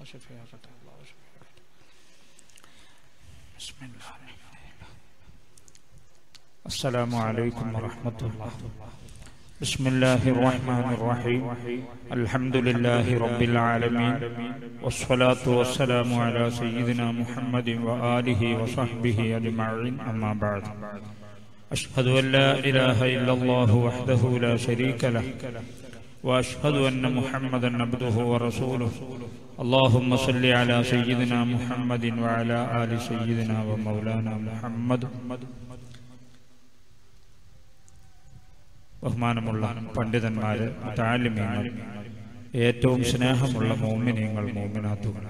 ഷഫിയാക്കട്ടെ അള്ളാഹു ഷഫിയാക്കട്ടെ ബിസ്മില്ലാഹിർ റഹ്മാനിർ റഹീം السلام عليكم ورحمة الله بسم الله الرحمن الرحيم الحمد لله رب العالمين والصلاة والسلام على سيدنا محمد وآله وصحبه أجمعين أما بعد أشهد أن لا إله إلا الله وحده لا شريك له وأشهد أن محمدا عبده ورسوله اللهم صل على سيدنا محمد وعلى آل سيدنا ومولانا محمد ബഹുമാനമുള്ള പണ്ഡിതന്മാര് താലിമ്യങ്ങൾ ഏറ്റവും സ്നേഹമുള്ള മോമിനിയങ്ങൾ മോമിനാത്തുകൾ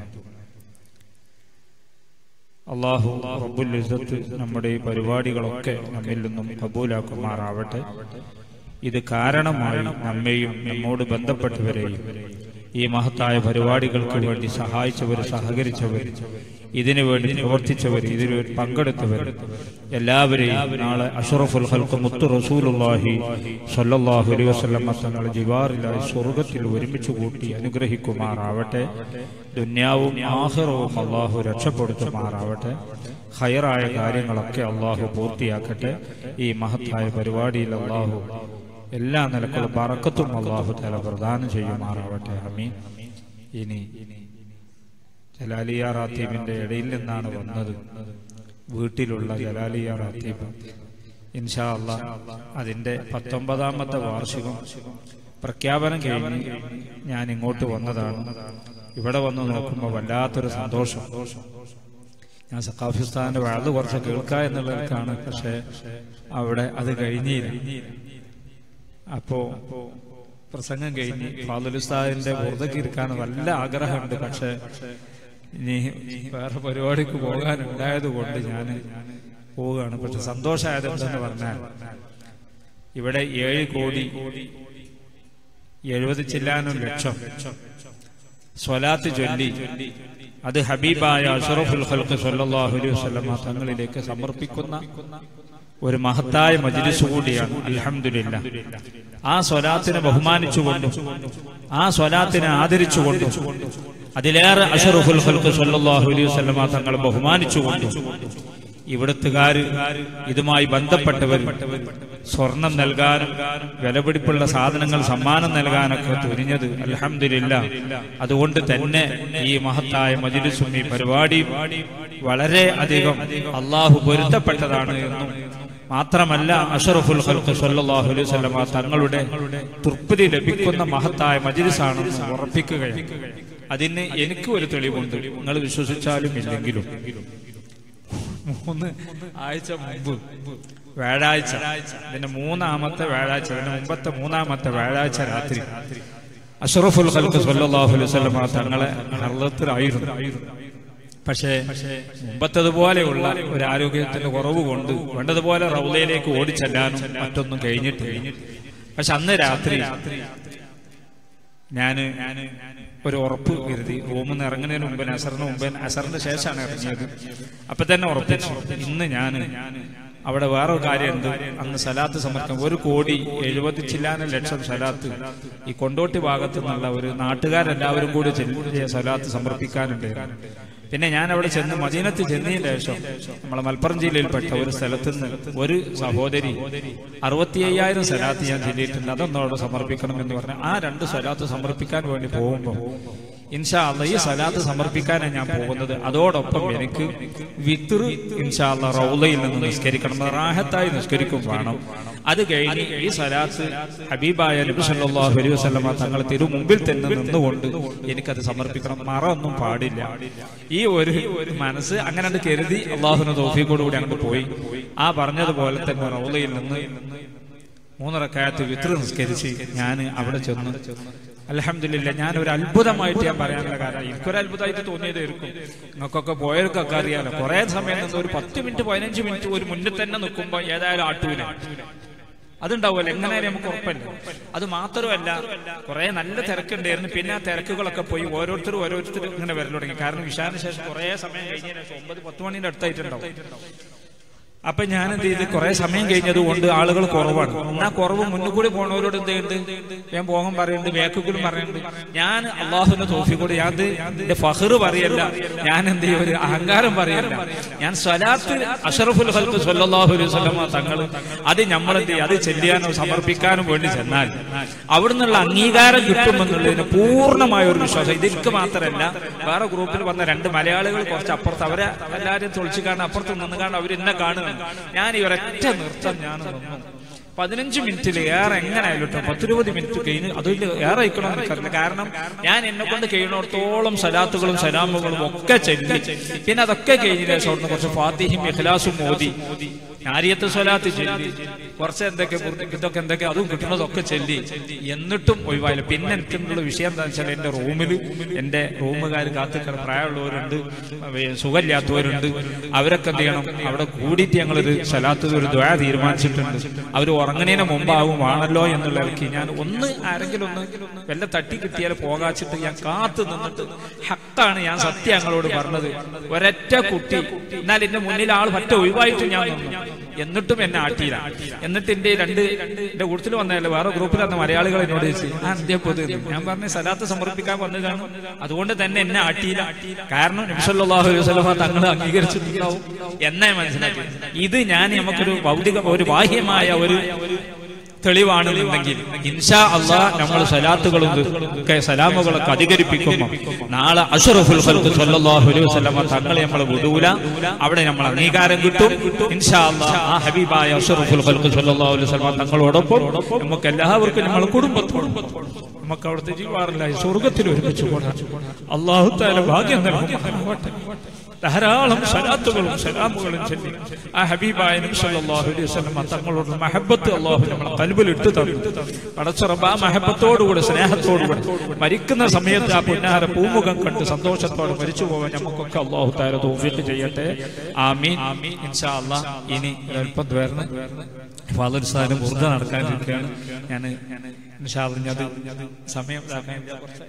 അള്ളാഹു റബ്ബുൽ ഇസ്സത്ത് നമ്മുടെ ഈ പരിപാടികളൊക്കെ നമ്മിൽ നിന്നും കബൂലാക്കുമാറാവട്ടെ ഇത് കാരണമായി നമ്മെയും നമ്മോട് ബന്ധപ്പെട്ടവരെയും ഈ മഹത്തായ പരിപാടികൾക്ക് വേണ്ടി സഹായിച്ചവർ സഹകരിച്ചവർ ഇതിനു വേണ്ടി പ്രവർത്തിച്ചവർ ഇതിൽ പങ്കെടുത്തവർ എല്ലാവരെയും നാളെ അഷറഫുൽ ഹൽക്ക് മുത്തു റസൂലുള്ളാഹി സല്ലല്ലാഹു അലൈഹി വസല്ലം തങ്ങളുടെ ജിവാറിലായി സ്വർഗത്തിൽ ഒരുമിച്ച് കൂട്ടി അനുഗ്രഹിക്കുമാറാവട്ടെ ദുന്യാവും ആഹ്റവും അള്ളാഹു രക്ഷപ്പെടുത്തുമാറാവട്ടെ ഹയറായ കാര്യങ്ങളൊക്കെ അള്ളാഹു പൂർത്തിയാക്കട്ടെ ഈ മഹത്തായ പരിപാടിയിൽ അള്ളാഹു എല്ലാ നിലക്കുള്ള പറക്കത്തും അള്ളാഹു തല പ്രദാനം ചെയ്യുമാറാവട്ടെ അമീൻ ഇനി ജലാലിയ റാത്തീബിന്റെ ഇടയിൽ നിന്നാണ് വന്നത് വീട്ടിലുള്ള ജലാലിയ റാത്തീബ് ഇൻഷാ അള്ളാ അതിന്റെ പത്തൊമ്പതാമത്തെ വാർഷികം പ്രഖ്യാപനം കഴിഞ്ഞ് ഞാൻ ഇങ്ങോട്ട് വന്നതാണ് ഇവിടെ വന്ന് നോക്കുമ്പോൾ വല്ലാത്തൊരു സന്തോഷം ഞാൻ സഖാഫിസ്ഥാന്റെ വാഴ് കുറച്ച് കേൾക്കുക എന്നുള്ളവർക്കാണ് പക്ഷെ അവിടെ അത് കഴിഞ്ഞില്ല അപ്പോ പ്രസംഗം കഴിഞ്ഞ് ഫാദുലുസ്താദിന്റെ വെറുതെ ഇരിക്കാൻ നല്ല ആഗ്രഹമുണ്ട് പക്ഷെ ഇനി വേറെ പരിപാടിക്ക് പോകാനുണ്ടായത് കൊണ്ട് ഞാൻ പോവുകയാണ് പക്ഷെ സന്തോഷമായത് എന്തെന്ന് പറഞ്ഞാൽ ഇവിടെ ഏഴ് കോടി എഴുപത് ചില്ലാനും ലക്ഷം സ്വലാത്ത് ചൊല്ലി അത് ഹബീബായ അഷറഫുൽ ഖൽക്ക് സല്ലല്ലാഹു അലൈഹി വസല്ലമ തങ്ങളിലേക്ക് സമർപ്പിക്കുന്ന ഒരു മഹത്തായ മജ്ലിസ് കൂടിയാണ് അൽഹംദുലില്ല ആ സ്വലാത്തിനെ ബഹുമാനിച്ചുകൊണ്ടും ആ സ്വലാത്തിനെ ആദരിച്ചുകൊണ്ടും അതിലേറെ അഷറഫുൽ ഖൽക്ക് സല്ലല്ലാഹു അലൈഹി വസല്ലമ തങ്ങളെ ബഹുമാനിച്ചുകൊണ്ടും ഇവിടുത്തുകാര് ഇതുമായി ബന്ധപ്പെട്ടവർ സ്വർണം നൽകാനും വിലപിടിപ്പുള്ള സാധനങ്ങൾ സമ്മാനം നൽകാനൊക്കെ തുനിഞ്ഞത് അലഹമില്ല അതുകൊണ്ട് തന്നെ ഈ മഹത്തായ മജിലിസും ഈ പരിപാടിയും വളരെ അധികം അള്ളാഹു പൊരുത്തപ്പെട്ടതാണ് എന്നും മാത്രമല്ല അഷറഫുൽ ഖൽഖ് സല്ലല്ലാഹു അലൈഹി വസല്ലമ തങ്ങളുടെ തൃപ്തി ലഭിക്കുന്ന മഹത്തായ മജിലിസാണെന്ന് ഉറപ്പിക്കുകയാണ് അതിന് എനിക്ക് ഒരു തെളിവുണ്ട് നിങ്ങൾ വിശ്വസിച്ചാലും ഇല്ലെങ്കിലും മൂന്ന് ആഴ്ച മുമ്പ് വ്യാഴാഴ്ച ഇതിന്റെ മൂന്നാമത്തെ വ്യാഴാഴ്ച ഇതിന്റെ മുമ്പത്തെ മൂന്നാമത്തെ വ്യാഴാഴ്ച രാത്രി അഷറഫുൽ ഖൽഖ് സല്ലല്ലാഹു അലൈഹി വസല്ലമ തങ്ങളെ ഹർലത്തിലായിരുന്നു പക്ഷേ മുമ്പത്തതുപോലെയുള്ള ഒരു ആരോഗ്യത്തിന്റെ കുറവ് കൊണ്ട് വേണ്ടതുപോലെ റൗലയിലേക്ക് ഓടിച്ചെല്ലാനും മറ്റൊന്നും കഴിഞ്ഞിട്ടില്ല പക്ഷെ അന്ന് രാത്രി ഞാന് ഒരു ഉറപ്പ് കരുതി റൂമിൽ നിന്ന് ഇറങ്ങുന്നതിന് മുമ്പ് അസറിന് മുമ്പ് അസറിന്റെ ശേഷമാണ് ഇറങ്ങിയത് അപ്പൊ തന്നെ ഉറപ്പിച്ചു ഇന്ന് ഞാൻ അവിടെ വേറെ കാര്യമുണ്ട് അന്ന് സലാത്ത് സമർപ്പിക്കാം ഒരു കോടി എഴുപത്തി ചില്ലാനം ലക്ഷം സലാത്ത് ഈ കൊണ്ടോട്ടി ഭാഗത്തു നിന്നുള്ള ഒരു നാട്ടുകാരെല്ലാവരും കൂടി ചെല്ലിയ സലാത്ത് സമർപ്പിക്കാനുണ്ട് പിന്നെ ഞാൻ അവിടെ ചെന്ന് മദീനത്ത് ചെന്നതിന് ശേഷം നമ്മളെ മലപ്പുറം ജില്ലയിൽപ്പെട്ട ഒരു സ്ഥലത്ത് നിന്ന് ഒരു സഹോദരി അറുപത്തി അയ്യായിരം സ്വലാത്ത് ഞാൻ ചൊല്ലിയിട്ടുണ്ട് അതൊന്നോട് സമർപ്പിക്കണം എന്ന് പറഞ്ഞു ആ രണ്ട് സ്വലാത്ത് സമർപ്പിക്കാൻ വേണ്ടി പോകുമ്പോൾ ഇൻഷാ അല്ല ഈ സലാത്ത് സമർപ്പിക്കാനാണ് ഞാൻ പോകുന്നത് അതോടൊപ്പം എനിക്ക് വിത്തർ ഇൻഷാ അല്ല റൗലയിൽ നിന്ന് നിസ്കരിക്കണം റാഹത്തായി നിസ്കരിക്കും വേണം അത് കഴിഞ്ഞ് ഈ സലാത്ത് ഹബീബായ നബി സല്ലല്ലാഹു അലൈഹി വസല്ലമ തങ്ങൾ തിരു മുമ്പിൽ തന്നെ നിന്നുകൊണ്ട് എനിക്കത് സമർപ്പിക്കണം മറ ഒന്നും പാടില്ല ഈ ഒരു മനസ്സ് അങ്ങനെ കരുതി അള്ളാഹുന തോഫിക്കോട് കൂടി അങ്ങോട്ട് പോയി ആ പറഞ്ഞതുപോലെ തന്നെ റൗലയിൽ നിന്ന് മൂന്നിറക്കായത്ത് വിത്ര നിസ്കരിച്ച് ഞാൻ അവിടെ ചെന്നു അലഹമില്ല ഞാൻ ഒരു അത്ഭുതമായിട്ട് ഞാൻ പറയാനുള്ള കാരണം എനിക്കൊരു അത്ഭുതമായിട്ട് തോന്നിയതായിരിക്കും നിങ്ങൾക്കൊക്കെ പോയവർക്കൊക്കെ അറിയാലോ കുറെ സമയം നിന്ന് ഒരു പത്ത് മിനിറ്റ് പതിനഞ്ച് മിനിറ്റ് ഒരു മുന്നിൽ തന്നെ നിൽക്കുമ്പോൾ ഏതായാലും ആട്ടൂല അതുണ്ടാവുമല്ലോ എങ്ങനെയാലും നമുക്ക് ഉറപ്പല്ല അത് മാത്രമല്ല കുറെ നല്ല തിരക്കുണ്ടായിരുന്നു പിന്നെ ആ തിരക്കുകളൊക്കെ പോയി ഓരോരുത്തരും ഓരോരുത്തരും ഇങ്ങനെ വരൽ തുടങ്ങി കാരണം വിശാലിന് ശേഷം കുറെ സമയം കഴിഞ്ഞതിന് ശേഷം ഒമ്പത് പത്ത് മണിന്റെ അടുത്തായിട്ടുണ്ടാവും അപ്പൊ ഞാൻ എന്ത് ചെയ്ത് കുറെ സമയം കഴിഞ്ഞത് കൊണ്ട് ആളുകൾ കുറവാണ് എന്നാ കുറവ് മുന്നിൽ കൂടി പോണവരോട് എന്ത് ചെയ്യുന്നുണ്ട് ഞാൻ പോകാൻ പറയുന്നുണ്ട് ബാക്കിൽ കൂടി പറയുന്നുണ്ട് ഞാൻ അള്ളാഹുവിന്റെ തോഫി കൂടി ഞാൻ ഇത് എന്റെ ഫഹർ പറയല്ല ഞാൻ എന്ത് ചെയ്യും ഒരു അഹങ്കാരം പറയല്ല ഞാൻ സ്വലാത്ത് അഷറഫുൽ ഹൽക്ക് സല്ലല്ലാഹു അലൈഹി വസല്ലമ തങ്ങൾ അത് നമ്മളെന്ത് ചെയ്യും അത് ചെല്ലാനോ സമർപ്പിക്കാനും വേണ്ടി ചെന്നാൽ അവിടുന്നുള്ള അംഗീകാരം കിട്ടുമെന്നുള്ളതിന് പൂർണ്ണമായ ഒരു വിശ്വാസം ഇത് എനിക്ക് മാത്രമല്ല വേറെ ഗ്രൂപ്പിൽ വന്ന രണ്ട് മലയാളികൾ കുറച്ച് അപ്പുറത്ത് അവരെ എല്ലാവരും തൊളിച്ചു കാണാൻ അപ്പുറത്ത് നിന്ന് കാണാൻ അവർ എന്നെ കാണുകയാണ് ഞാൻ ഇവരൊറ്റ നൃത്തം ഞാൻ നിന്നു പതിനഞ്ച് മിനിറ്റിൽ ഏറെ എങ്ങനെയായാലും കേട്ടോ പത്തിരുപത് മിനിറ്റ് കഴിഞ്ഞ് അതിൽ ഏറെ അയക്കണം എനിക്കറിയില്ല കാരണം ഞാൻ എന്നെ കൊണ്ട് കഴിയുന്നിടത്തോളം സലാത്തുകളും സലാമുകളും ഒക്കെ ചെല്ലി പിന്നെ അതൊക്കെ കഴിഞ്ഞ ശേഷം അവിടുന്ന് കുറച്ച് ഫാത്തിഹിം ഇഖ്ലാസും മോദി നാരിയത്ത് സ്വലാത്ത് ചെല്ലി കുറച്ച് എന്തൊക്കെ ബുർദ- ഇതൊക്കെ എന്തൊക്കെ അതും കിട്ടുന്നതൊക്കെ ചെല്ലി എന്നിട്ടും ഒഴിവായില്ല പിന്നെ എനിക്കുള്ള വിഷയം എന്താ വെച്ചാൽ എന്റെ റൂമിൽ എന്റെ റൂമുകാർ കാത്തിക്കണ പ്രായമുള്ളവരുണ്ട് അവ- സുഖമില്ലാത്തവരുണ്ട് അവരൊക്കെ എന്ത് ചെയ്യണം അവിടെ കൂടിയിട്ട് ഞങ്ങളൊരു സ്ഥലത്ത് ഒരു ദ്വയ തീരുമാനിച്ചിട്ടുണ്ട് അവർ ഉറങ്ങണേന് മുമ്പാവും ആണല്ലോ എന്നുള്ള ഇറക്കി ഞാൻ ഒന്ന് ആരെങ്കിലും ഒന്ന് വല്ല തട്ടി കിട്ടിയാൽ പോകാച്ചിട്ട് ഞാൻ കാത്തു നിന്നിട്ട് ഹക്കാണ് ഞാൻ സത്യം ഞങ്ങളോട് പറഞ്ഞത് ഒരൊറ്റ കുട്ടി എന്നാൽ എന്റെ മുന്നിൽ ആൾ പറ്റ ഒഴിവായിട്ട് ഞാൻ നിന്നു എന്നിട്ടും എന്നെ ആട്ടിയില്ല എന്നിട്ട് എന്റെ രണ്ട് എന്റെ കൂട്ടത്തിൽ വന്നതല്ലേ വേറെ ഗ്രൂപ്പിൽ വന്ന മലയാളികൾ എന്നോട് ചോദിച്ചു ആ എന്തേ പൊതു ഞാൻ പറഞ്ഞു സലാത്ത് സമർപ്പിക്കാൻ വന്നതാണ് അതുകൊണ്ട് തന്നെ എന്നെ ആട്ടിയില്ല കാരണം നബിസല്ലാഹു അലൈഹി വസല്ലമ തങ്ങൾ അംഗീകരിച്ചിട്ടുണ്ടാവും എന്നേ മനസ്സിലാക്കി ഇത് ഞാൻ നമുക്കൊരു ഭൗതിക ഒരു ബാഹ്യമായ ഒരു തെളിവാണെന്നുണ്ടെങ്കിൽ ഇൻഷാ അള്ളാ നമ്മൾ സലാത്തുകളും ഒക്കെ സലാമുകളൊക്കെ അധികരിപ്പിക്കുമ്പോൾ നാളെ അഷറഫുൽ ഖൽഖ് സല്ലല്ലാഹു അലൈഹി വസല്ലമ തങ്ങളെ നമ്മൾ വിടൂല അവിടെ നമ്മൾ അംഗീകാരം കിട്ടും ഇൻഷാ അള്ളാ ആ ഹബീബായ അഷറഫുൽ ഖൽഖ് സല്ലല്ലാഹു അലൈഹി വസല്ലമ തങ്ങളോടൊപ്പം നമുക്ക് എല്ലാവർക്കും നമ്മളെ കുടുംബത്തോടും നമുക്ക് അവിടുത്തെ ജീവാറില്ല സ്വർഗത്തിൽ ഒരുമിച്ച് പോകാൻ അള്ളാഹു താല ഭാഗ്യം നൽകുമാറാവട്ടെ ധാരാളം സലാത്തുകളും സലാമുകളും ചൊല്ലി ആ ഹബീബായ നബി സല്ലല്ലാഹു അലൈഹി വസല്ലം തങ്ങളോട് മഹബത്ത് അള്ളാഹു നമ്മളെ കൽബിൽ ഇട്ട് തന്നു പടച്ചുറബ് ആ മഹബത്തോടുകൂടെ സ്നേഹത്തോടുകൂടെ മരിക്കുന്ന സമയത്ത് ആ പുന്നാര പൂമുഖം കണ്ട് സന്തോഷത്തോടെ മരിച്ചു പോകാൻ നമുക്കൊക്കെ അള്ളാഹു താര തോഫിക്ക് ചെയ്യട്ടെ ആമീൻ ഇൻഷാ അള്ളാ ഇനി ഒരല്പം പേർന്ന് ഫാദർ സാറിന് ബുർദ നടക്കാനിരിക്കുകയാണ് ഞാൻ ഇൻഷാ അള്ളാ അത് സമയം ഇതാക്കാൻ കുറച്ച്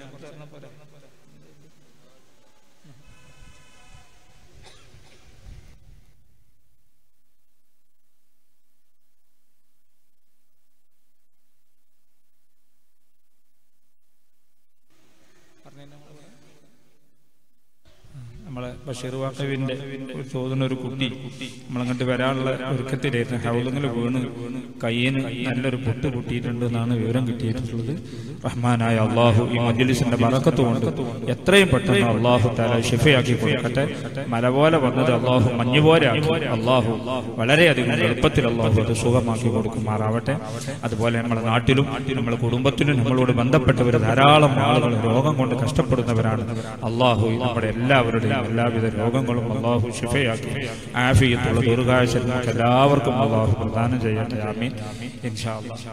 നമ്മളെ ബഷീർ വാക്കവിന്റെ ഒരു തോന്നുന്ന ഒരു കുട്ടി നമ്മളങ്ങോട്ട് വരാനുള്ള ഒരുക്കത്തിലായിരുന്നു ഹൗലിങ്ങിൽ വീണ് കയ്യിന് നല്ലൊരു പൊട്ട് പൊട്ടിയിട്ടുണ്ട് എന്നാണ് വിവരം കിട്ടിയിട്ടുള്ളത് റഹ്മാനായ അള്ളാഹു ഈ മജ്ലിസിന്റെ ബറക്കത്ത് കൊണ്ട് എത്രയും പെട്ടെന്ന് അള്ളാഹു താല ഷിഫയാക്കി കൊടുക്കട്ടെ മല പോലെ വന്നത് അള്ളാഹു മഞ്ഞ് പോലെ ആക്കി അള്ളാഹു വളരെയധികം എളുപ്പത്തിൽ അള്ളാഹു അത് സുഖമാക്കി കൊടുക്കുമാറാവട്ടെ അതുപോലെ നമ്മുടെ നാട്ടിലും നമ്മുടെ കുടുംബത്തിലും നമ്മളോട് ബന്ധപ്പെട്ടവർ ധാരാളം ആളുകൾ രോഗം കൊണ്ട് കഷ്ടപ്പെടുന്നവരാണ് അള്ളാഹു നമ്മുടെ എല്ലാവരുടെയും എല്ലാവിധ രോഗങ്ങളും അള്ളാഹു ഷിഫയാക്കി ആഫിയത്തുള്ള ദീർഘായുഷ നമുക്ക് എല്ലാവർക്കും അള്ളാഹു പ്രദാനം ചെയ്യട്ടെ ആമീൻ ഇൻഷാ അല്ലാഹ്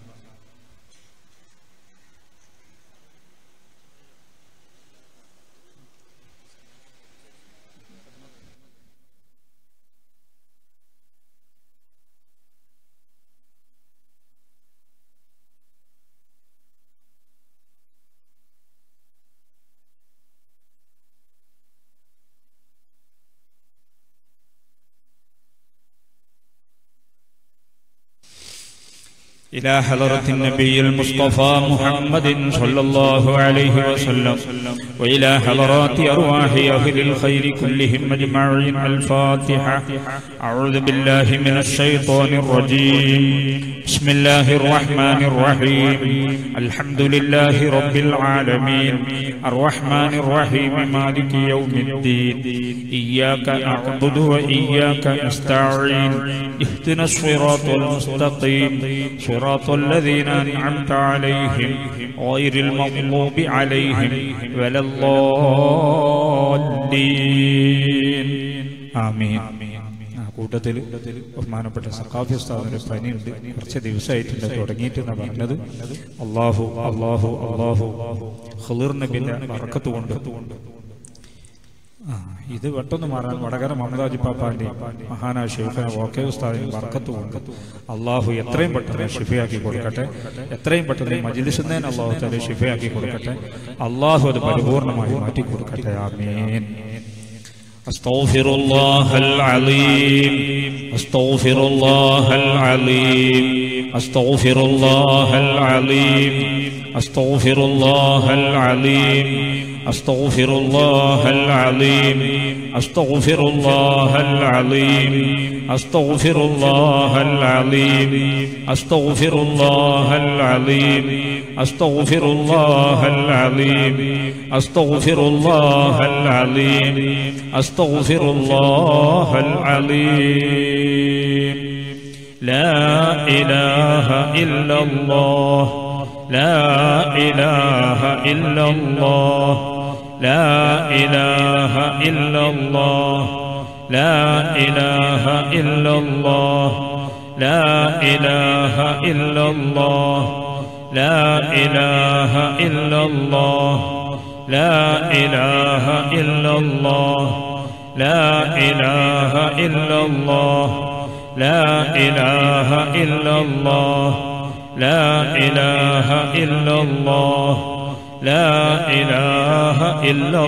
إلى حضرة النبي المصطفى محمد صلى الله عليه وسلم وإلى حضرات أرواح أهل الخير كلهم أجمعين الفاتحة أعوذ بالله من الشيطان الرجيم بسم الله الرحمن الرحيم الحمد لله رب العالمين الرحمن الرحيم مالك يوم الدين إياك نعبد وإياك نستعين اهدنا الصراط المستقيم صراط الذين أنعمت عليهم غير المغضوب عليهم ولا الضالين آمين ആ കൂട്ടത്തിൽ ബഹുമാനപ്പെട്ട സഖാഫി ഉസ്താദിന് പനിയുണ്ട് കുറച്ച് ദിവസമായിട്ടുണ്ട് തുടങ്ങിയിട്ടെന്ന് പറഞ്ഞത് അള്ളാഹു അള്ളാഹു അള്ളാഹു ഖുലിർ നബിന്റെ വറക്കത്ത് കൊണ്ട് ആ, ഇത് പെട്ടെന്ന് മാറാൻ വടകര മമതാജി പാപ്പാന്റെ മഹാനായ ഷെയ്ഖന ഓക്കെ ഉസ്താദിന് ബർക്കത്ത് കൊണ്ട് അള്ളാഹു എത്രയും പെട്ടെന്ന് ഷിഫയാക്കി കൊടുക്കട്ടെ എത്രയും പെട്ടെന്ന് മജിലിസുന്നേൻ അള്ളാഹു തന്നെ ഷിഫയാക്കി കൊടുക്കട്ടെ അള്ളാഹു അത് പരിപൂർണമായി മാറ്റി കൊടുക്കട്ടെ ആമീൻ أستغفر الله العظيم أستغفر الله العظيم أستغفر الله العظيم أستغفر الله العظيم أستغفر الله العظيم أستغفر الله العظيم أستغفر الله العظيم أستغفر الله العظيم أستغفر الله العظيم أستغفر الله العظيم أستغفر الله العظيم لا إله إلا الله لا إله إلا الله لا إله إلا الله لا إله إلا الله لا إله إلا الله لا إله إلا الله لا إله إلا الله لا إله إلا الله لا إله إلا الله لا إله إلا الله لا إله إلا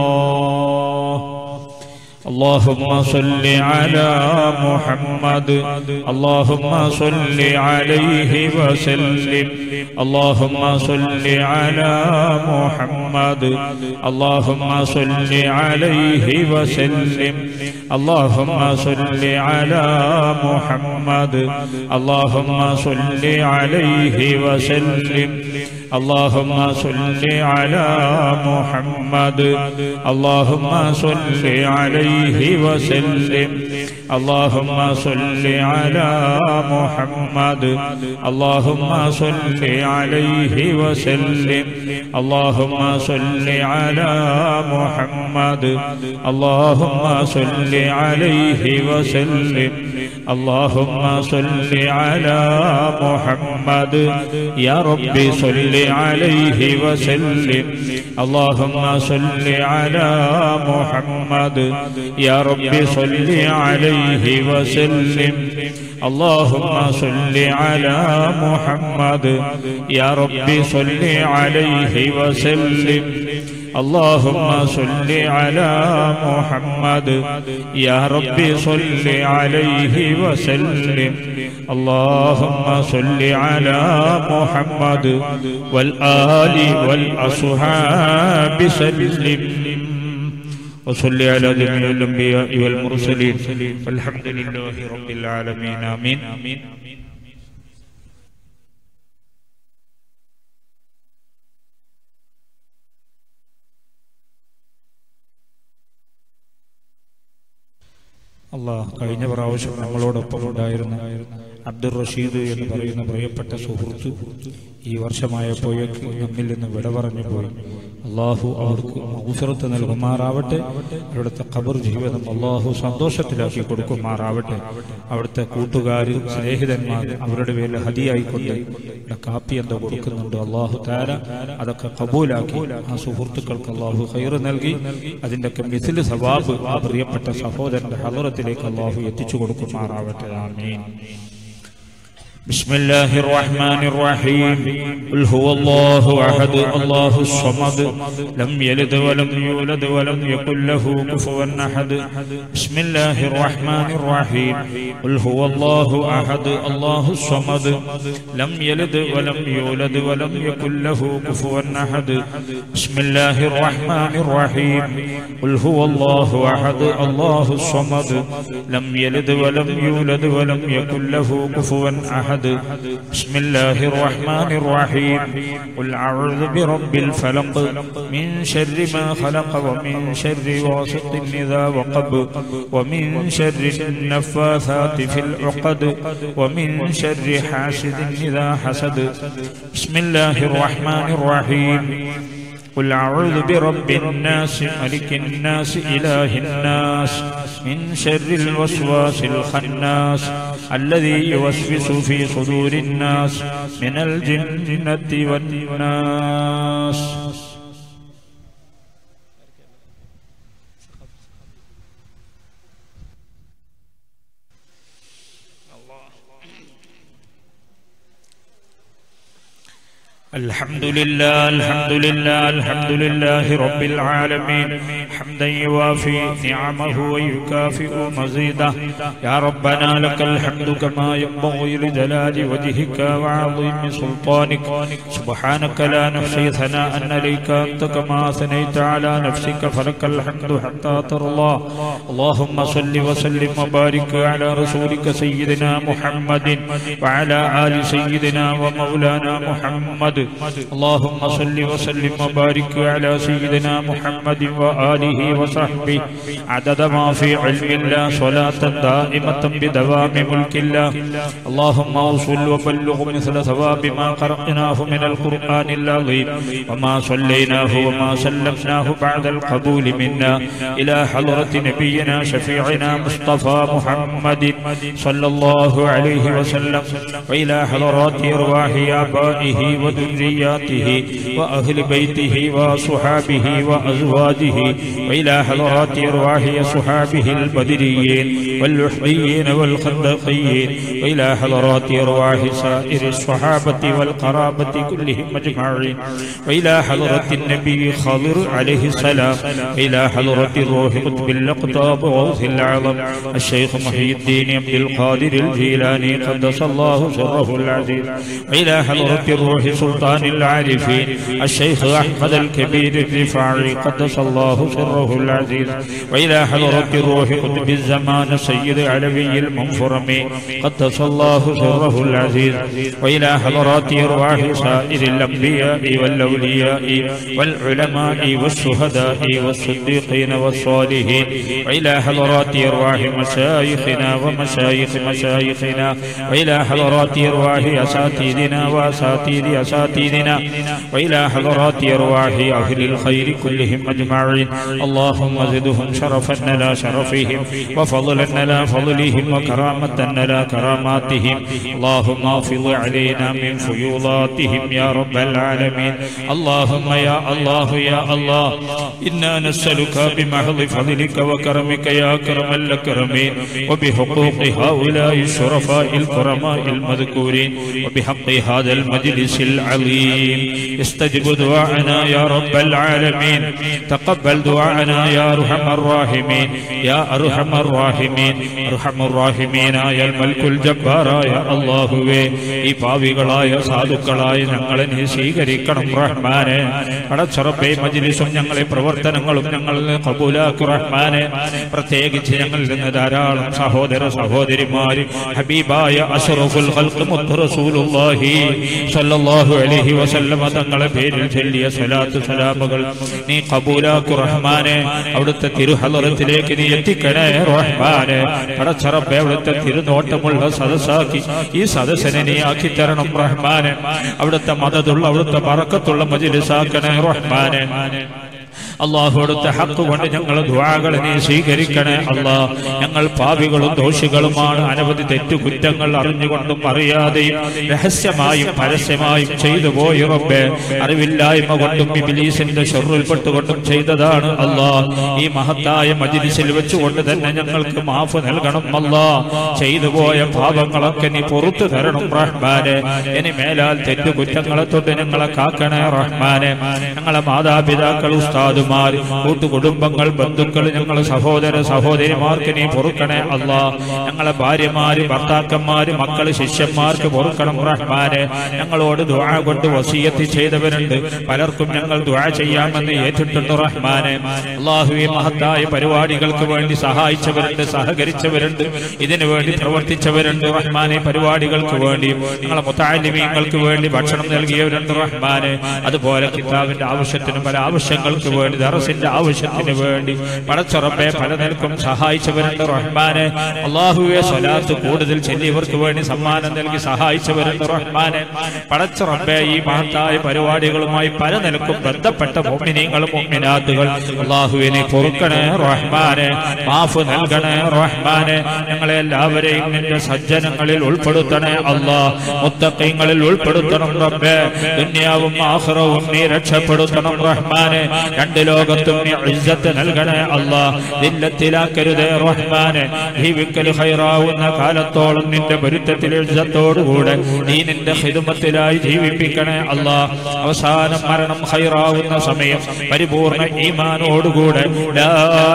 الله اللهم صل على محمد اللهم صل عليه وسلم اللهم صل على محمد اللهم صل عليه وسلم اللهم صل على محمد اللهم صل عليه وسلم اللهم صل على محمد اللهم صل عليه وسلم اللهم صل على محمد اللهم صل عليه وسلم اللهم صل على محمد اللهم صل عليه وسلم اللهم صل على محمد يا رب صل عليه وسلم اللهم صل على محمد يا رب صل عليه وسلم اللهم صل على محمد يا رب صل عليه وسلم اللهم صل على محمد يا رب صل عليه وسلم اللهم صل على محمد والآل والأصحاب سلم وصل على جميع الأنبياء والمرسلين والحمد لله رب العالمين آمين അള്ളാഹ് കഴിഞ്ഞ പ്രാവശ്യം നമ്മളോടൊപ്പം ഉണ്ടായിരുന്ന അബ്ദുൾ റഷീദ് എന്ന് പറയുന്ന പ്രിയപ്പെട്ട സുഹൃത്ത് ഈ വർഷമായപ്പോഴേക്ക് നമ്മിൽ നിന്ന് വിട പറഞ്ഞു പോയി അള്ളാഹു അവർക്ക് ഔസറത്ത് നൽകുമാറാവട്ടെ അവിടുത്തെ ഖബർ ജീവിതം അള്ളാഹു സന്തോഷത്തിലാക്കി കൊടുക്കുമാറാവട്ടെ അവിടുത്തെ കൂട്ടുകാർ സ്നേഹിതന്മാർ അവരുടെ പേരിൽ ഹതിയായിക്കൊണ്ട് ഇവിടെ കാപ്പി എന്താ കൊടുക്കുന്നുണ്ട് അള്ളാഹു താര അതൊക്കെ കബൂലാക്കി ആ സുഹൃത്തുക്കൾക്ക് അള്ളാഹു ഹൈറ് നൽകി അതിൻ്റെയൊക്കെ മിസിൽ സവാബ് ആ പ്രിയപ്പെട്ട സഹോദരന്റെ ഹലറത്തിലേക്ക് അള്ളാഹു എത്തിച്ചു കൊടുക്കുമാറാവട്ടെ ആമീൻ بسم الله الرحمن الرحيم قل هو الله احد الله الصمد لم يلد ولم يولد ولم يكن له كفوا احد بسم الله الرحمن الرحيم قل هو الله احد الله الصمد لم يلد ولم يولد ولم يكن له كفوا احد بسم الله الرحمن الرحيم قل هو الله احد الله الصمد لم يلد ولم يولد ولم يكن له كفوا احد بسم الله الرحمن الرحيم قل أعوذ برب الفلق من شر ما خلق ومن شر غاسق إذا وقب ومن شر النفاثات في العقد ومن شر حاسد إذا حسد بسم الله الرحمن الرحيم قل أعوذ برب الناس ملك الناس إله الناس من شر الوسواس الخناس الذي يوسوس في صدور الناس من الجنة والناس الحمد لله الحمد لله الحمد لله رب العالمين حمدا يوافي نعمه ويكافئ مزيده يا ربنا لك الحمد كما ينبغي لجلال وجهك وعظيم سلطانك سبحانك لا نحصي ثناء عليك انت كما اثنيت على نفسك فلك الحمد حتى ترضى اللهم صل وسلم وبارك على رسولك سيدنا محمد وعلى ال سيدنا ومولانا محمد اللهم صل وسلم وبارك على سيدنا محمد وآله وصحبه عدد ما في علم الله صلاة دائمة بدوام ملك الله اللهم اوصل وبلغ مثل ثواب ما قرأناه من القرآن العظيم وما صليناه وما سلمناه بعد القبول منا إلى حضرة نبينا شفيعنا مصطفى محمد صلى الله عليه وسلم وإلى حضرات أرواح آبائه وذرياته وأهل بيته وصحابه وأزواجه وإلى حضرات أرواح صحابه البدريين واللحظيين والخندقيين وإلى حضرات أرواح سائر الصحابة والقرابة كلهم أجمعين وإلى حضرة النبي خضر عليه السلام وإلى حضرة الروح قطب الأقطاب وغوث الأعظم الشيخ محي الدين عبد القادر الجيلاني قدس الله سره العزيز وإلى حضرة الروح سلطان العارفين الشيخ أحمد الكبير الرفاعي قدس الله سره العزيز وإلى حضرة الروح قطب الزمان السيد علوي المنفرمي قدس الله سره العزيز وإلى حضرات أرواح سائر الأنبياء والأولياء والعلماء والشهداء والصديقين والصالحين وإلى حضرات أرواح مشايخنا ومشايخ مشايخنا وإلى حضرات أرواح أساتذنا وأساتذ أساتذنا وإلى حضرات أرواح أهل الخير كلهم أجمعين اللهم زدهم شرفا لا شرفهم وفضلا لا فضلهم وكرامة لا كراماتهم اللهم افض علينا من فيوضاتهم يا رب العالمين اللهم يا الله يا الله إنا نسألك بمحض فضلك وكرمك يا أكرم الأكرمين وبحقوق هؤلاء الشرفاء الكرماء المذكورين وبحق هذا المجلس العظيم استجب دعاءنا يا رب العالمين تقبل دعاءنا يا أرحم الراحمين يا أرحم الراحمين أرحم الراحمين يا الملك الجبار يا അള്ളാഹുവേ ഈ പാവികളായ സാധുക്കളായ ഞങ്ങളെ നീ സ്വീകരിക്കണം റഹ്മാനെ അടച്ചുറപ്പേ മജിലിസും ഞങ്ങളെ പ്രവർത്തനങ്ങളും ഞങ്ങളിൽ നിന്ന് കബൂലാക്കു റഹ്മാനെ പ്രത്യേകിച്ച് ഞങ്ങളിൽ നിന്ന് ധാരാളം സഹോദര സഹോദരിമാര് ഹബീബായ അഷറഫുൽ ഖൽഖ് മുത്ത് റസൂലുള്ളാഹി സ്വല്ലല്ലാഹു അലൈഹി വസല്ലമ തങ്ങളെ പേരിൽ ചൊല്ലിയ സ്വലാത്ത് സലാമുകൾ നീ കബൂലാക്കു റഹ്മാനെ അവിടുത്തെ തിരുഹലറത്തിലേക്ക് നീ എത്തിക്കണേ റഹ്മാനെ പടച്ചറപ്പെ അവിടുത്തെ തിരുനോട്ടമുള്ള സദസ്സാക്കി ഈ സദസ്സിനെ നീ ആക്കി തരണം റഹ്മാനെ അവിടുത്തെ മതതുള്ള അവിടുത്തെ പറക്കത്തുള്ള മജിലിസാക്കണേ റഹ്മാനെ അള്ളാഹുടുത്തെ ഹക്ക് കൊണ്ട് ഞങ്ങൾ ദ്വാകളെ നീ സ്വീകരിക്കണേ അള്ളാ ഞങ്ങൾ പാപികളും ദോഷികളുമാണ് അനവധി തെറ്റുകുറ്റങ്ങൾ അറിഞ്ഞുകൊണ്ടും അറിയാതെയും രഹസ്യമായും പരസ്യമായും ചെയ്തു പോയി റബ്ബേ അറിവില്ലായ്മ കൊണ്ടും ഇബിലീസിന്റെ ഷെറുൽപ്പെട്ടുകൊണ്ടും ചെയ്തതാണ് അള്ളാ ഈ മഹത്തായ മജിലിസിൽ വെച്ചുകൊണ്ട് തന്നെ ഞങ്ങൾക്ക് മാഫ് നൽകണം അള്ളാ ചെയ്തു പോയ പാപങ്ങളൊക്കെ നീ പുറത്തു തരണം റഹ്മാനെ ഇനി മേലാൽ തെറ്റുകുറ്റങ്ങളെ തൊട്ട് ഞങ്ങളെ കാക്കണേ റഹ്മാനെ ഞങ്ങളെ മാതാപിതാക്കൾ ഉസ്താദുമാർ കൂട്ടുകുടുംബങ്ങൾ ബന്ധുക്കൾ ഞങ്ങളെ സഹോദര സഹോദരിമാർക്ക് നീ പൊറുക്കണേ അല്ലാ ഞങ്ങളെ ഭാര്യമാര് ഭർത്താക്കന്മാര് മക്കള് ശിഷ്യന്മാർക്ക് പൊറുക്കണം റഹ്മാനെ ഞങ്ങളോട് ദുആ കൊണ്ട് വസീയത്ത് ചെയ്തവരുണ്ട് പലർക്കും ഞങ്ങൾ ദുആ ചെയ്യാമെന്ന് ഏറ്റിട്ടുണ്ട് റഹ്മാനെ അള്ളാഹുവെ മഹത്തായ പരിപാടികൾക്ക് വേണ്ടി സഹായിച്ചവരുണ്ട് സഹകരിച്ചവരുണ്ട് ഇതിനു വേണ്ടി പ്രവർത്തിച്ചവരുണ്ട് റഹ്മാനെ പരിപാടികൾക്ക് വേണ്ടി ഞങ്ങളെ മുത്താലിമീങ്ങൾക്ക് വേണ്ടി ഭക്ഷണം നൽകിയവരുണ്ട് റഹ്മാനെ അതുപോലെ കിതാബിന്റെ ആവശ്യത്തിന് പല ആവശ്യങ്ങൾക്ക് വേണ്ടി ദറസിന്റെ ആവശ്യത്തിന് വേണ്ടി പടച്ചുറപ്പെ പല നിൽക്കും സഹായിച്ചവരുണ്ട് റഹ്മാനെ അള്ളാഹുവെ സ്വലാത്ത് കൂടുതൽ ചെല്ലിയവർക്ക് വേണ്ടി സമ്മാനം നൽകി സഹായിച്ചവരുണ്ട് റഹ്മാനെ പടച്ചുറപ്പെ ഈ മഹത്തായ പരിപാടികളുമായി പല നിലക്കും ബന്ധപ്പെട്ട മൊമിനിങ്ങളും മൊമിനാത്തുകൾ അള്ളാഹുവിനെ പൊറുക്കണേ റഹ്മാനെ മാഫ് നൽകണേ റഹ്മാനെ ഞങ്ങളെ എല്ലാവരെയും നിന്റെ സജ്ജനങ്ങളിൽ ഉൾപ്പെടുത്തണേ അള്ളാ മുത്തക്കൈങ്ങളിൽ ഉൾപ്പെടുത്തണം റബ്ബേ ദുന്യാവും ആഹ്റവും നീ രക്ഷപ്പെടുത്തണം റഹ്മാനെ രണ്ട് ലോകത്തും നീ ഇസ്സത്ത് നൽകണേ അല്ലാ ദില്ലത്തിലാക്കരുതേ റഹ്മാനെ ജീവിക്കൽ ഹൈറാവുന്ന കാലത്തോളം നിന്റെ പൊരുത്തത്തിൽ ഇസ്സത്തോടുകൂടെ നീ നിന്റെ ഹിദുമത്തിലായി ജീവിപ്പിക്കണേ അല്ലാ അവസാനം മരണം ഹൈറാവുന്ന സമയം പരിപൂർണ ഈമാനോടുകൂടെ ലാ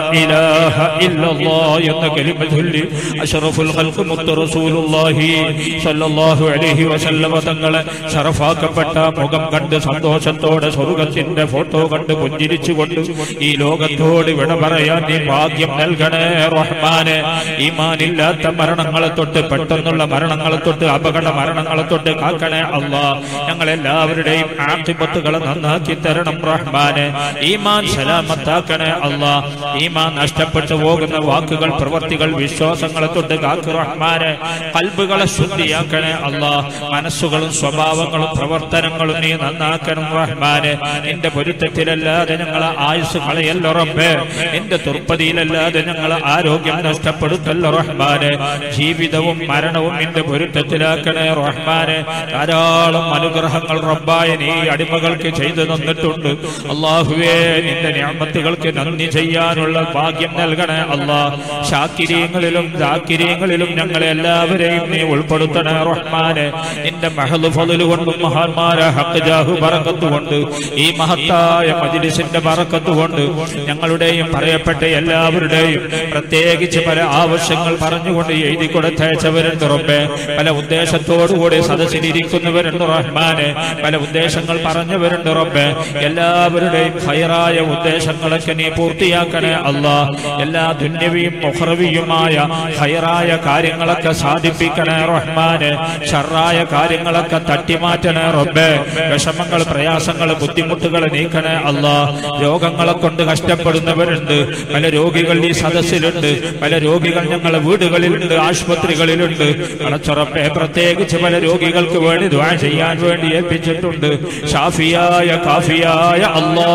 ഇലാഹ ഇല്ലല്ലാ എന്ന കലിമ ചൊല്ലി അഷ്റഫുൽ ഖൽഖ് മുത്ത് റസൂലുള്ളാഹി സ്വല്ലല്ലാഹു അലൈഹി വസല്ലമ തങ്ങളെ ഷറഫാക്കപ്പെട്ട മുഖം കണ്ട് സന്തോഷത്തോടെ സ്വർഗത്തിന്റെ ഫോട്ടോ കണ്ട് പുഞ്ചിരിച്ചുകൊണ്ട് ഈ ലോകത്തോട് വിട പറയാൻ നീ ഭാഗ്യം നൽകണേ റഹ്മാനെ ഈമാനില്ലാത്ത മരണങ്ങളെ തൊട്ട് പെട്ടെന്നുള്ള മരണങ്ങളെ തൊട്ട് അപകട മരണങ്ങളെ തൊട്ട് കാക്കണേ അല്ലാ ഞങ്ങൾ എല്ലാവരുടെയും ആക്തിപത്തുകളെ നന്നാക്കി തരണം റഹ്മാനെ ഈമാൻ സലാമത്താക്കണേ അല്ലാ ഈമാൻ നഷ്ടപ്പെട്ടു പോകുന്ന വാക്കുകൾ പ്രവർത്തികൾ വിശ്വാസങ്ങളെ തൊട്ട് കാക്കു റഹ്മാനെ കൽബുകളെ ശുദ്ധിയാക്കണേ അല്ലാ മനസ്സുകളും സ്വഭാവങ്ങളും പ്രവർത്തനങ്ങളും നീ നന്നാക്കണം റഹ്മാനെ നിന്റെ പൊരുത്തത്തിലല്ലാതെ ഞങ്ങളെ ആയുസ് കളയല്ലോ റബ്ബേ നിന്റെ തുർപ്പതിയിലല്ലാതെ ഞങ്ങളെ ആരോഗ്യം നഷ്ടപ്പെടുത്തല്ലോ റഹ്മാനെ ജീവിതവും മരണവും നിന്റെ പൊരുത്തത്തിലാക്കണേ റഹ്മാനെ ധാരാളം അനുഗ്രഹങ്ങൾ റബ്ബായ നീ അടിമകൾക്ക് ചെയ്തു തന്നിട്ടുണ്ട് അള്ളാഹുവേ നിന്റെ ഞാമത്തുകൾക്ക് നന്ദി ചെയ്യാനുള്ള ഭാഗ്യം നൽകണേ അല്ലാ ശാക്കിര്യങ്ങളിലും ദാക്കിര്യങ്ങളിലും ഞങ്ങളെ എല്ലാവരെയും നീ ഉൾപ്പെടുത്തണേ റഹ്മാനെ നിന്റെ മഹദ് ഫضല് കൊണ്ടും മഹാന്മാരെ ഹക്ക് ജാഹു ബറക്കത്ത് കൊണ്ട് ഈ മഹത്തായ മജിലിസിന്റെ ബറക്കത്ത് കൊണ്ട് ഞങ്ങളുടെയും പറയപ്പെട്ട എല്ലാവരുടെയും പ്രത്യേകിച്ച് പല ആവശ്യങ്ങൾ പറഞ്ഞുകൊണ്ട് എഴുതി കൊടുത്തയച്ചവരുണ്ട് റബ്ബേ പല ഉദ്ദേശത്തോടുകൂടി സദസ്സിലിരിക്കുന്നവരുണ്ട് റഹ്മാനെ പല ഉദ്ദേശങ്ങൾ പറഞ്ഞവരുണ്ട് റബ്ബേ എല്ലാവരുടെയും ഹൈറായ ഉദ്ദേശങ്ങളൊക്കെ നീ പൂർത്തിയാക്കണേ അല്ലാ എല്ലാ ദുന്യവിയും മുഹറവിയുമായ ഹൈറായ കാര്യങ്ങളൊക്കെ സാധിപ്പിക്കണേ റഹ്മാനെ ഷറായ കാര്യങ്ങളൊക്കെ തട്ടിമാറ്റണേ റബ്ബേ വിഷമങ്ങൾ പ്രയാസങ്ങൾ ബുദ്ധിമുട്ടുകൾ നീക്കണേ അല്ലാ രോഗങ്ങളെ കൊണ്ട് കഷ്ടപ്പെടുന്നവരുണ്ട് പല രോഗികൾ ഈ സദസ്സിലുണ്ട് പല രോഗികൾ ഞങ്ങളുടെ വീടുകളിലുണ്ട് ആശുപത്രികളിലുണ്ട് അടച്ചുറപ്പെ പ്രത്യേകിച്ച് പല രോഗികൾക്ക് വേണ്ടി ദ്വാ ചെയ്യാൻ വേണ്ടി ഏൽപ്പിച്ചിട്ടുണ്ട് ഷാഫിയായ കാഫിയായ അല്ലാ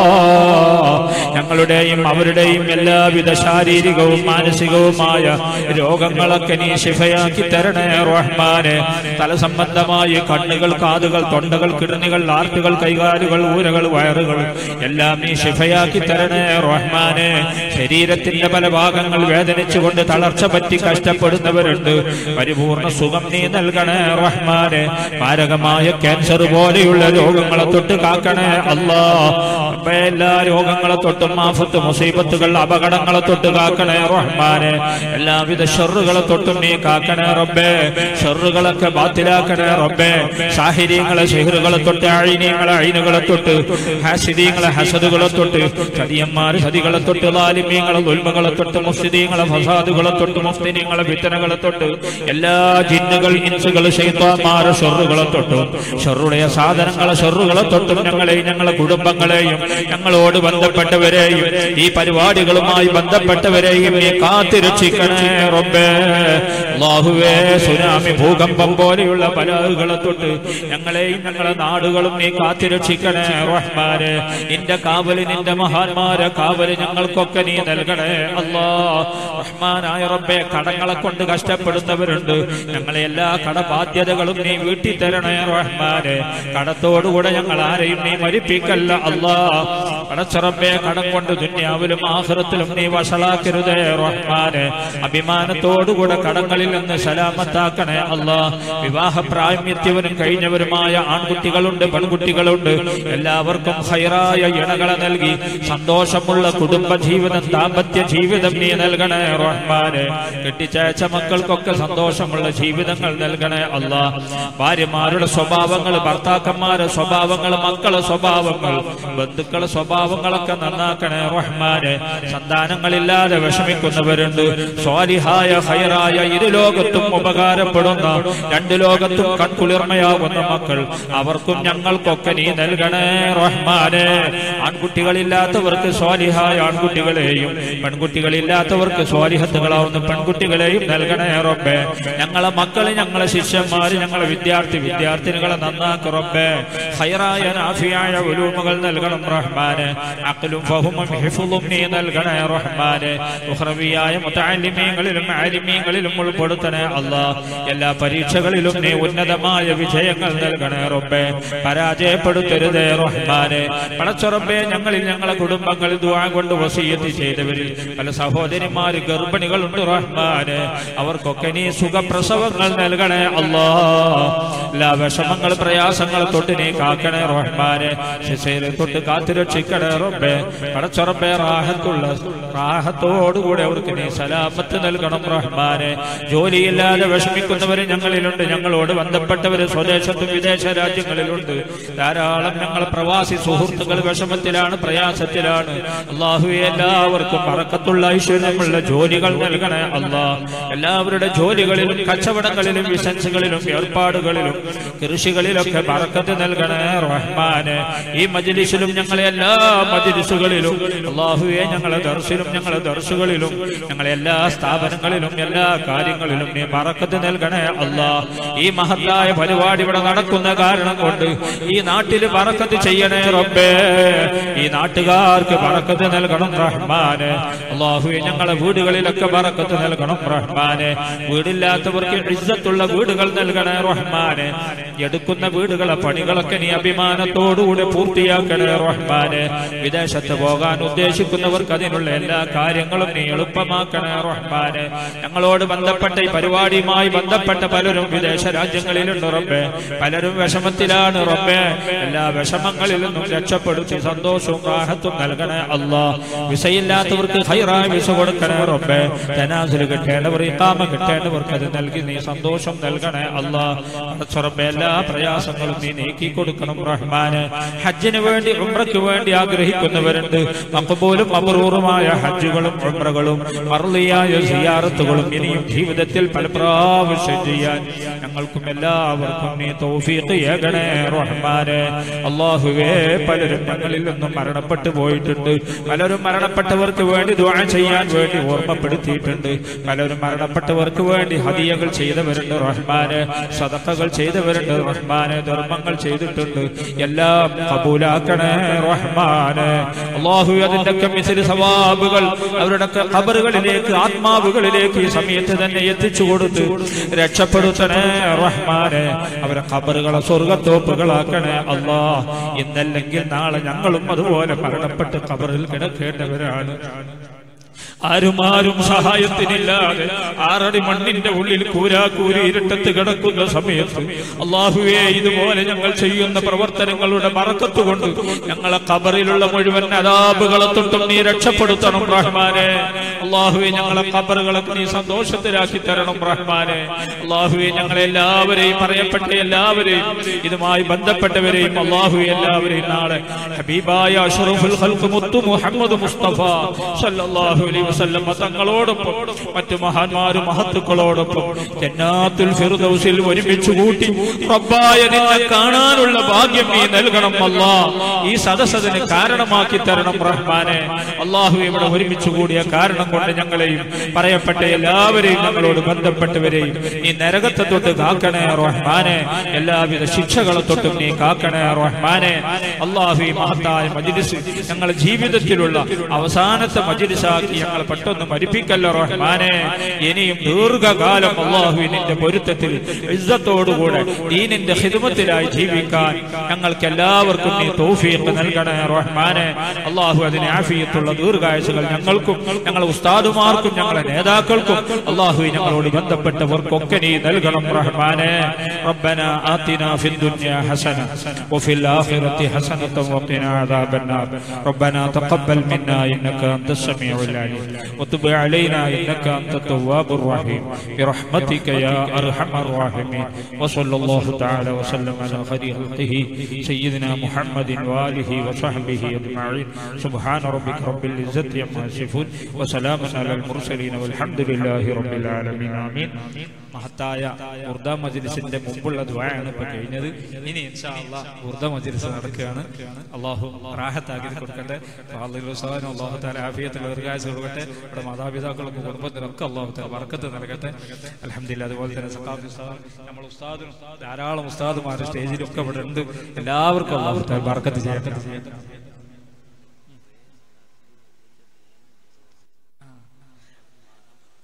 ഞങ്ങളുടെയും അവരുടെയും എല്ലാവിധ ശാരീരികവും മാനസികവുമായ രോഗങ്ങളൊക്കെ നീ ശിഫയാക്കി തരണേ റഹ്മാനെ തലസംബന്ധമായ കണ്ണുകൾ കാതുകൾ തൊണ്ടകൾ കിഡ്നികൾ ആർട്ടുകൾ കൈകാലുകൾ ഊരകൾ വയറുകൾ എല്ലാം നീ ശിഫയാക്കി തരണേ റഹ്മാനെ ശരീരത്തിന്റെ പല ഭാഗങ്ങൾ വേദനിച്ചുകൊണ്ട് തളർച്ച പറ്റി കഷ്ടപ്പെടുന്നവരുണ്ട് പരിപൂർണ സുഖം നീ നൽകണേ റഹ്മാനെ മാരകമായ ക്യാൻസർ പോലെയുള്ള രോഗങ്ങളെ തൊട്ട് കാക്കണേ അല്ലാ റബ്ബേ, എല്ലാ രോഗങ്ങളെ തൊട്ടും ആഫത്ത് മുസീബത്തുകൾ അപകടങ്ങളെ തൊട്ട് കാക്കണേ റഹ്മാനെ എല്ലാവിധ ഷെറുകളെ തൊട്ടും നീ കാക്കണേ റബ്ബേ ഷെറുകളൊക്കെ ബാത്തിലാക്കണേ റബ്ബേ സാഹിര്യങ്ങളെ ഷെഹറുകളെ തൊട്ട് അഴിനീങ്ങളെ അയിനുകളെ തൊട്ട് ഹാസിദീങ്ങളെ ഹസദുകളെ തൊട്ട് ചതിയന്മാര് ചതികളെ തൊട്ട് ലാലിമീങ്ങളെ ഉൽമകളെ തൊട്ട് മുസ്ലിദീങ്ങളെ ഫസാദുകളെ തൊട്ട് മുസ്ലിനീങ്ങളെ വിത്തനകളെ തൊട്ട് എല്ലാ ജിന്നുകൾ ഇൻസുകൾ ശൈത്താന്മാരെ ഷെറുകളെ തൊട്ടും ഷെറുடைய സാധനങ്ങളെ ഷെറുകളെ തൊട്ടും ഞങ്ങളെയും ഞങ്ങളെ കുടുംബങ്ങളെയും ഞങ്ങളോട് ബന്ധപ്പെട്ടവരെയും ഈ പരിപാടികളുമായി ബന്ധപ്പെട്ടവരെയും നീ കാത്തിരക്ഷിക്കണേ റബ്ബേ അല്ലാഹുവേ സുനാമി ഭൂകമ്പം പോലെയുള്ള പലാഹുകളെ തൊട്ട് ഞങ്ങളെയും ഞങ്ങളെ നാടുകളും നീ കാത്തിരക്ഷിക്കണേ റഹ്മാനെ നിന്റെ കാവല് നിന്റെ മഹാന്മാരെ കാവല് ഞങ്ങൾക്കൊക്കെ നീ നൽകണേ അല്ലാ റഹ്മാനായ റബ്ബെ കടങ്ങളെ കൊണ്ട് കഷ്ടപ്പെടുന്നവരുണ്ട് ഞങ്ങളെ എല്ലാ കടബാധ്യതകളും നീ വീട്ടി തരണേ റഹ്മാനെ കടത്തോടുകൂടെ ഞങ്ങൾ ആരെയും നീ മരിപ്പിക്കല്ല അല്ലാ കടച്ചറബെ കടം കൊണ്ട് ദുന്യാവിലും ആഹ്റത്തിലും നീ വഷളാക്കരുതേ റഹ്മാനെ അഭിമാനത്തോടുകൂടെ കടങ്ങളിൽ നിന്ന് സലാമത്താക്കണേ അല്ലാ വിവാഹ പ്രായമ്യത്യവനും കഴിഞ്ഞവരുമായ ആൺകുട്ടികളുണ്ട് പെൺകുട്ടികളുണ്ട് എല്ലാവർക്കും ഹൈറായ ഇണകളെ നൽകി സന്തോഷമുള്ള കുടുംബ ജീവിതം ദാമ്പത്യ ജീവിതം നീ നൽകണേ റഹ്മാനെ കെട്ടിച്ചയച്ച മക്കൾക്കൊക്കെ സന്തോഷമുള്ള ജീവിതങ്ങൾ നൽകണേ അല്ലാ ഭാര്യമാരുടെ സ്വഭാവങ്ങൾ ഭർത്താക്കന്മാരുടെ സ്വഭാവങ്ങൾ മക്കളെ സ്വഭാവങ്ങൾ ബന്ധുക്കളെ സ്വഭാവങ്ങളൊക്കെ നന്നാക്കണേ റഹ്മാനെ സന്താനങ്ങളില്ലാതെ വിഷമിക്കുന്നവരുണ്ട് സ്വാലിഹായ ഹൈറായ ഇരു ലോകത്തും ഉപകാരപ്പെടുന്ന രണ്ടു ലോകത്തും കൺകുളിർമയാകുന്ന മക്കൾ അവർക്കും ഞങ്ങൾക്കൊക്കെ നീ നൽകണേ റഹ്മാനെ ആൺകുട്ടികളില്ലാത്തവർക്ക് സ്വാലിഹായ ആൺകുട്ടികളെയും പെൺകുട്ടികളില്ലാത്തവർക്ക് സ്വാലിഹത്തുകളാവുന്ന പെൺകുട്ടികളെയും നൽകണേ റബ്ബേ ഞങ്ങളെ മക്കളെ ഞങ്ങളെ ശിഷ്യന്മാര് ഞങ്ങളെ വിദ്യാർത്ഥി വിദ്യാർത്ഥിനികളെ നന്നാക്കി റബ്ബേ ഹൈറായ നാഫിയായ ഉലൂമുകൾ നൽകണം റഹ്മാനെ അഖലും ഫഹുമും ഹിഫ്ളും നീ നൽകണേ റഹ്മാനെ ഉഖ്റവിയായ മുതഅല്ലിമീങ്ങളിലും ആലിമീങ്ങളിലും ഉൾപ്പെടുത്തണേ അല്ലാഹ് എല്ലാ പരീക്ഷകളിലും നീ ഉന്നതമായ വിജയങ്ങൾ നൽകണേ റബ്ബേ പരാജയപ്പെടുത്തരുതേ റഹ്മാനെ പടച്ചുറപ്പേ ഞങ്ങളിൽ ഞങ്ങളെ കുടുംബങ്ങളിൽ ദുആ കൊണ്ട് വസീയത്ത് ചെയ്തവരിൽ പല സഹോദരിമാര് ഗർഭിണികളുണ്ട് റഹ്മാനെ അവർക്കൊക്കെ നീ സുഖപ്രസവങ്ങൾ നൽകണേ അല്ലാ എല്ലാ വിഷമങ്ങൾ പ്രയാസങ്ങൾ തൊട്ട് നീ കാക്കണേ റഹ്മാനെ ശിശയിലെ തൊട്ട് കാത്തുരക്ഷിക്കണേ റബ്ബേ പടച്ചുറപ്പേ റാഹത്തുള്ള റാഹത്തോടുകൂടെ അവർക്ക് നീ സലാമത്ത് നൽകണം റഹ്മാനെ ജോലിയില്ലാതെ വിഷമിക്കുന്നവര് ഞങ്ങളിലുണ്ട് ഞങ്ങളോട് ബന്ധപ്പെട്ടവര് സ്വദേശത്തും വിദേശ രാജ്യങ്ങളിലുണ്ട് ധാരാളം ഞങ്ങൾ പ്രവാസി സുഹൃത്തുക്കൾ വിഷമത്തിലാണ് പ്രയാസത്തിലാണ് അള്ളാഹു എല്ലാവർക്കും പറക്കത്തുള്ള ഐശ്വര്യമുള്ള ജോലികൾ നൽകണേ അല്ലാ എല്ലാവരുടെ ജോലികളിലും കച്ചവടങ്ങളിലും ബിസിനസ്സുകളിലും ഏർപ്പാടുകളിലും കൃഷികളിലൊക്കെ പറക്കത്ത് നൽകണേ റഹ്മാനെ ഈ മജ്ലിസിലും ഞങ്ങളെ എല്ലാ മജ്ലിസുകളിലും അള്ളാഹുവെ ഞങ്ങളെ ദർശിലും ഞങ്ങളെ ദർശുകളിലും ഞങ്ങളെ എല്ലാ സ്ഥാപനങ്ങളിലും എല്ലാ കാര്യങ്ങളിലും നീ പറക്കത്ത് നൽകണേ അല്ലാ ഈ മഹത്തായ പരിപാടി ഇവിടെ നടക്കുന്ന കാരണം കൊണ്ട് ഈ നാട്ടിൽ പറക്കത്ത് ചെയ്യണേ റബ്ബേ ഈ നാട്ടുകാർക്ക് പറക്കത്ത് നൽകണം റഹ്മാനെ അള്ളാഹുവെ ഞങ്ങളെ വീടുകളിലൊക്കെ പറക്കത്ത് നൽകണം റഹ്മാനെ വീടില്ലാത്തവർക്ക് ഇസ്സത്തുള്ള വീടുകൾ നൽകണേ റഹ്മാനെ എടുക്കുന്ന വീടുകളെ പണികളൊക്കെ നീ അഭിമാനത്തോടുകൂടെ പൂർത്തിയാക്കണേ റഹ്മാനെ വിദേശത്ത് പോകാൻ ഉദ്ദേശിക്കുന്നവർക്ക് അതിനുള്ള എല്ലാ കാര്യങ്ങളും നീ എളുപ്പമാക്കണേ റഹ്മാനെ ഞങ്ങളോട് ബന്ധപ്പെട്ട ഈ പരിപാടിയുമായി ബന്ധപ്പെട്ട പലരും വിദേശ രാജ്യങ്ങളിലുണ്ട് റബ്ബേ പലരും വിഷമത്തിലാണ് റബ്ബേ എല്ലാ വിഷമങ്ങളിൽ നിന്നും രക്ഷപ്പെടുത്തി സന്തോഷവും റാഹത്തും നൽകണേ അല്ലാ വിസയില്ലാത്തവർക്ക് ഹൈറായ വിസ കൊടുക്കണേ റബ്ബേ തനാസിൽ കിട്ടേണ്ടവർ ഇക്കാമ കിട്ടേണ്ടവർക്ക് അത് നൽകി നീ സന്തോഷം നൽകണേ അല്ലാ റബ്ബേ എല്ലാ പ്രയാസങ്ങളും നീ നീക്കി കൊടുക്കണം റഹ്മാന് ഹജ്ജിന് വേണ്ടി ഉംറയ്ക്ക് വേണ്ടി ആഗ്രഹിക്കുന്നവരുണ്ട് മക്കബൂലും അപൂർവമായ ഹജ്ജുകളും ഉംറകളും മറലിയായ സിയാറത്തുകളും ഇനിയും ജീവിതത്തിൽ പല പ്രാവശ്യം ചെയ്യാൻ ഞങ്ങൾക്കും എല്ലാവർക്കും നീ തൗഫീഖ് ഏകണേ റഹ്മാനെ അള്ളാഹുവേ പലരും ഞങ്ങളിൽ നിന്നും മരണപ്പെട്ടു പോയിട്ടുണ്ട് പലരും മരണപ്പെട്ടവർക്ക് വേണ്ടി ദുആ ചെയ്യാൻ വേണ്ടി ഓർമ്മപ്പെടുത്തിയിട്ടുണ്ട് പലരും മരണപ്പെട്ടവർക്ക് വേണ്ടി ഹദിയകൾ ചെയ്തവരുണ്ട് റഹ്മാന് സദക്കകൾ ചെയ്തവരുണ്ട് റഹ്മാന് ധർമ്മങ്ങൾ ചെയ്തിട്ടുണ്ട് എല്ലാം കബൂലാക്കണേ റഹ്മാന് അള്ളാഹു അതിന്റെ ഒക്കെ മിസിൽ സവാബുകൾ അവരുടെ ഖബറുകളിലേക്ക് ആത്മാവുകളിലേക്ക് ഈ സമയത്ത് തന്നെ എത്തിച്ചു കൊടുത്ത് രക്ഷപ്പെടുത്തണേ റഹ്മാനെ അവരെ ഖബറുകളെ സ്വർഗത്തോപ്പുകളാക്കണേ അല്ലാ ഇന്നല്ലെങ്കിൽ നാളെ ഞങ്ങളും അതുപോലെ മരണപ്പെട്ട് ഖബറിൽ കിടക്കേണ്ടവരാണ് ആരുമാരും സഹായത്തിനില്ലാതെ ആറടി മണ്ണിന്റെ ഉള്ളിൽ കൂരാക്കൂരി ഇരുട്ടത്ത് കിടക്കുന്ന സമയത്ത് അള്ളാഹുവേ ഇതുപോലെ ഞങ്ങൾ ചെയ്യുന്ന പ്രവർത്തനങ്ങളുടെ മറക്കത്തുകൊണ്ട് ഞങ്ങളെ കബറിലുള്ള മുഴുവൻ അതാബുകളെ തൊട്ടും നീ രക്ഷപ്പെടുത്തണം റഹ്മാനെ അള്ളാഹുവെ ഞങ്ങളെ കബറുകളൊക്കെ നീ സന്തോഷത്തിലാക്കി തരണം റഹ്മാനെ അള്ളാഹുവെ ഞങ്ങളെ എല്ലാവരെയും പറയപ്പെട്ട എല്ലാവരെയും ഇതുമായി ബന്ധപ്പെട്ടവരെയും അള്ളാഹു എല്ലാവരെയും നാളെ ഹബീബായ അഷ്റഫുൽ ഖൽഖ് മുത്തു മുഹമ്മദ് മുസ്തഫ സല്ലല്ലാഹു അലൈഹി വസല്ലം തങ്ങളോടൊപ്പം മറ്റു മഹാന്മാരും മഹത്തുക്കളോടൊപ്പം ജന്നാത്തുൽ ഫിർദൗസിൽ ഒരുമിച്ച് കൂട്ടി റബ്ബായ നിന്നെ കാണാനുള്ള ഭാഗ്യം നീ നൽകണം അല്ലാ ഈ സദസ്സതിന് കാരണമാക്കി തരണം റഹ്മാനെ അള്ളാഹു ഇവിടെ ഒരുമിച്ച് കൂടിയ കാരണം കൊണ്ട് ഞങ്ങളെയും പറയപ്പെട്ട എല്ലാവരെയും ഞങ്ങളോട് ബന്ധപ്പെട്ടവരെയും നീ നരകത്തെ തൊട്ട് കാക്കണേ റഹ്മാനെ എല്ലാവിധ ശിക്ഷകളെ തൊട്ടും നീ കാക്കണേ റഹ്മാനെ അള്ളാഹു ഈ മഹത്തായ മജിലിസ് ഞങ്ങളുടെ ജീവിതത്തിലുള്ള അവസാനത്തെ മജിലിസാക്കി ഞങ്ങൾ പെട്ടെന്ന് മരിപ്പിക്കല്ലോ റഹ്മാനെ ഇനിയും ദീർഘകാലം അള്ളാഹു നിന്റെ പൊരുത്തത്തിൽ ഇസ്സത്തോടുകൂടെ ദീനിന്റെ ഹിദ്മത്തിലായി ജീവിക്കാൻ ഞങ്ങൾക്ക് എല്ലാവർക്കും നീ തൗഫീഖ് നൽകണേ റഹ്മാനെ അള്ളാഹു അതിന് ആഫിയത്തുള്ള ദീർഘായുസുകൾ ഞങ്ങൾക്കും ഞങ്ങളെ ഉസ്താദുമാർക്കും ഞങ്ങളെ നേതാക്കൾക്കും അള്ളാഹു ഞങ്ങളോട് ബന്ധപ്പെട്ടവർക്കൊക്കെ നീ നൽകണം റഹ്മാനെ ربنا آتنا في الدنيا حسنة وفي الآخرة حسنة وقنا عذاب النار ربنا تقبل منا إنك أنت السميع العليم وتب علينا إنك أنت التواب الرحيم برحمتك يا أرحم الراحمين وصلى الله تعالى وسلم على خير خلقه سيدنا محمد وآله وصحبه أجمعين سبحان ربك رب العزة عما يصفون وسلام على المرسلين والحمد لله رب العالمين آمين മഹത്തായ ഉർദ മജിലിസിന്റെ മുമ്പുള്ള ദ്വായാണ് ഇപ്പൊ കഴിഞ്ഞത് ഇനി ഇൻഷാ അല്ലാ ഉർദ മജിലിസ് നടക്കുകയാണ് അള്ളാഹു റാഹത്താക്കി കൊടുക്കട്ടെ അള്ളാഹു അള്ളാഹു താല ആഫിയത്തിൽ ദീർഘായുസ് കൊടുക്കട്ടെ ഇവിടെ മാതാപിതാക്കൾക്കും കുടുംബത്തിനൊക്കെ അള്ളാഹു താല വർക്കത്ത് നൽകട്ടെ അലഹമില്ല അതുപോലെ തന്നെ സഖാഫി ഉസ്താദ് നമ്മൾ ഉസ്താദും ധാരാളം ഉസ്താദുമാർ സ്റ്റേജിലൊക്കെ ഇവിടെ ഉണ്ട് എല്ലാവർക്കും അള്ളാഹു താല വർക്കത്ത് ചെയ്യട്ടെ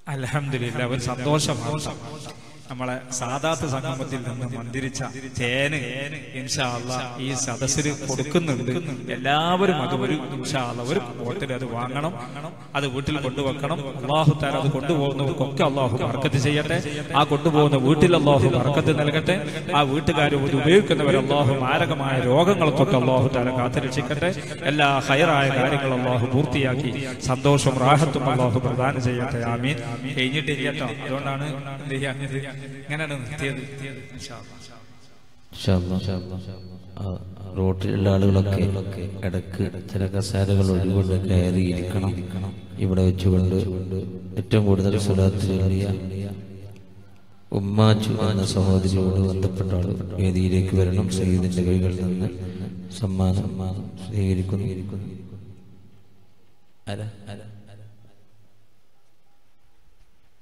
അലഹമില്ല ഒരു സന്തോഷമാണ് നമ്മളെ സാദാത്ത് സംഗമത്തിൽ നിന്ന് മന്ദിരിച്ച തേന് ഇൻഷാ അല്ലാ ഈ സദസ്സിൽ കൊടുക്കുന്നുണ്ട് എല്ലാവരും അത് ഒരു ഇൻഷാ അല്ലാ ഒരു ബോട്ടിൽ അത് വാങ്ങണം അത് വീട്ടിൽ കൊണ്ടുവെക്കണം അള്ളാഹു താര അത് കൊണ്ടുപോകുന്നവർക്കൊക്കെ അള്ളാഹു വർക്കത്ത് ചെയ്യട്ടെ ആ കൊണ്ടുപോകുന്ന വീട്ടിൽ അള്ളാഹു വർക്കത്ത് നൽകട്ടെ ആ വീട്ടുകാർ ഇത് ഉപയോഗിക്കുന്നവർ അള്ളാഹു മാരകമായ രോഗങ്ങളെ തൊട്ട് അള്ളാഹു താര കാത്തുരക്ഷിക്കട്ടെ എല്ലാ ഹൈറായ കാര്യങ്ങളും അള്ളാഹു പൂർത്തിയാക്കി സന്തോഷവും റാഹത്തും അള്ളാഹു പ്രദാനം ചെയ്യട്ടെ ആമീൻ കഴിഞ്ഞിട്ടില്ല കേട്ടോ അതുകൊണ്ടാണ് എന്ത് ചെയ്യാൻ ഇങ്ങനെയാണ് നിർത്തിയത് ഇൻഷാ അല്ലാ. ഇൻഷാ അല്ലാ. ആ, റോട്ടിലുള്ള ആളുകളൊക്കെ ഇടക്ക് ചില കസേരകൾ ഒഴിവുകൊണ്ട് കയറിയിരിക്കണം ഇവിടെ വെച്ചുകൊണ്ട് ഏറ്റവും കൂടുതൽ സ്വലാത്തിൽ എഴുതിയ ഉമ്മാച്ചു എന്ന സഹോദരിയോട് ബന്ധപ്പെട്ട ആൾ വേദിയിലേക്ക് വരണം സയ്യിദിന്റെ കൈകളിൽ നിന്ന് സമ്മാനം സ്വീകരിക്കുന്നു ആരാ ആരാ